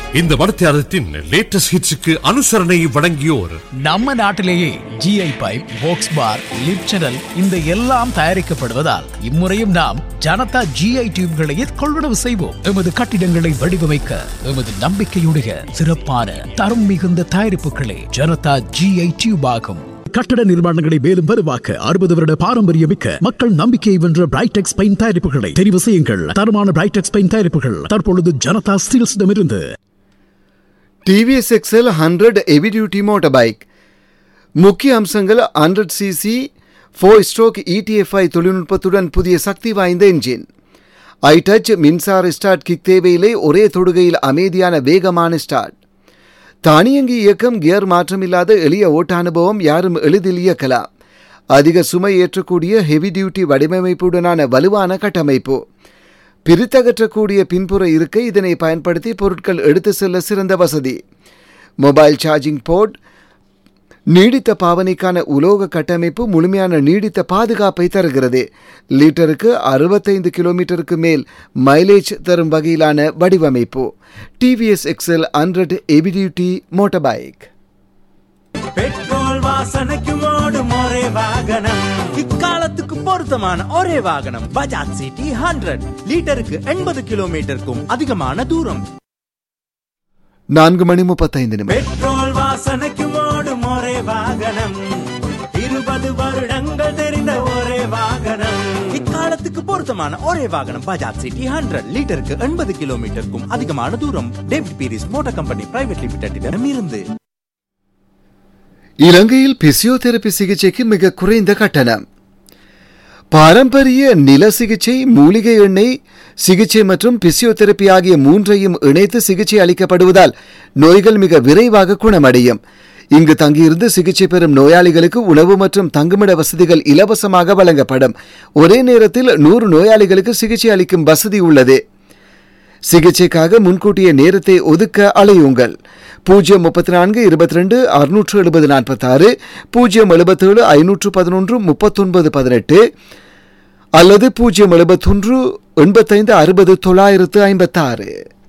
இந்த மடத்தியாரத்தின் லேட்டஸ்ட் ஹிட்ஸுக்கு அனுசரணை வழங்கியோர் நம்ம நாட்டிலேயே GI pipe box bar lip channel இந்த எல்லாம் தயாரிக்கப்படுவதால் இம்முறையும் நாம் ஜனதா ஜிஐ டியூப்களையே கொள்வனவு செய்வோம் எமது கட்டிடங்களை வடிவமைக்க எமது நம்பிக்கையுடைய சிறப்பான தரம் மிகுந்த தயாரிப்புகளே ஜனதா ஜிஐ டியூப் ஆகும் கட்டட நிர்மாணங்களை மேலும் வலுவாக்க அறுபது வருட பாரம்பரியமிக்க மக்கள் நம்பிக்கையை வென்ற பிரைடெக்ஸ் பெயிண்ட் தயாரிப்புகளை தெரிவு செய்யுங்கள் தரமான பிரைடெக்ஸ் பெயிண்ட் தயாரிப்புகள் தற்பொழுது ஜனதா ஸ்டீல்ஸிடமிருந்து TVS Excel hundred heavy duty motor bike முக்கிய அம்சங்கள் hundred CC four stroke ETFI தொழில்நுட்பத்துடன் புதிய சக்தி வாய்ந்த என்ஜின் ஐடச் மின்சார ஸ்டார்ட் கிக் தேவையில்லை ஒரே தொடுகையில் அமைதியான வேகமான ஸ்டார்ட் தானியங்கி இயக்கம் கியர் மாற்றமில்லாத எளிய ஓட்ட அனுபவம் யாரும் எளிதில் இயக்கலாம் அதிக சுமை ஏற்றக்கூடிய ஹெவி டியூட்டி வடிவமைப்புடனான வலுவான கட்டமைப்பு பிரித்தகற்றக்கூடிய பின்புற இருக்கை இதனை பயன்படுத்தி பொருட்கள் எடுத்து செல்ல சிறந்த வசதி மொபைல் சார்ஜிங் போர்ட் நீடித்த பாவனைக்கான உலோக கட்டமைப்பு முழுமையான நீடித்த பாதுகாப்பை தருகிறது லிட்டருக்கு அறுபத்தைந்து கிலோமீட்டருக்கு மேல் மைலேஜ் தரும் வகையிலான வடிவமைப்பு டிவிஎஸ் எக்ஸல் ஹண்ட்ரட் எபிடியூட்டி மோட்டார் பைக் பெட்ரோல் வாசனைக்கும் ஓடும் ஒரே வாகனம் இக்காலத்துக்கு பொருத்தமான ஒரே வாகனம் பஜாஜ் சிட்டி ஹண்ட்ரட் லிட்டருக்கு எண்பது கிலோமீட்டருக்கும் அதிகமான தூரம் நான்கு மணி முப்பத்தைந்து நிமிடம் பெட்ரோல் வாசனைக்கும் ஓடும் ஒரே வாகனம் இருபது வருடங்கள் தெரிந்த ஒரே வாகனம் இக்காலத்துக்கு பொருத்தமான ஒரே வாகனம் பஜாஜ் சிட்டி ஹண்ட்ரட் லிட்டருக்கு எண்பது கிலோமீட்டருக்கும் அதிகமான தூரம் David Peiris motor company private லிமிடெடிடம் இருந்து இலங்கையில் பிசியோதெரபி சிகிச்சைக்கு மிக குறைந்த கட்டணம் பாரம்பரிய நில சிகிச்சை மூலிகை எண்ணெய் சிகிச்சை மற்றும் பிசியோதெரபி ஆகிய மூன்றையும் இணைத்து சிகிச்சை அளிக்கப்படுவதால் நோய்கள் மிக விரைவாக குணமடையும் இங்கு தங்கியிருந்து சிகிச்சை பெறும் நோயாளிகளுக்கு உணவு மற்றும் தங்குமிட வசதிகள் இலவசமாக வழங்கப்படும் ஒரே நேரத்தில் நூறு நோயாளிகளுக்கு சிகிச்சை அளிக்கும் வசதி உள்ளது சிகிச்சைக்காக முன்கூட்டிய நேரத்தை ஒதுக்க அலையுங்கள் பூஜ்ஜியம் முப்பத்தி நான்கு இருபத்தி ரெண்டு அறுநூற்று எழுபது நாற்பத்தாறு பூஜ்ஜியம் எழுபத்தேழு ஐநூற்று பதினொன்று முப்பத்தொன்பது பதினெட்டு அல்லது பூஜ்ஜியம் எழுபத்தொன்று எண்பத்தைந்து அறுபது தொள்ளாயிரத்து ஐம்பத்தாறு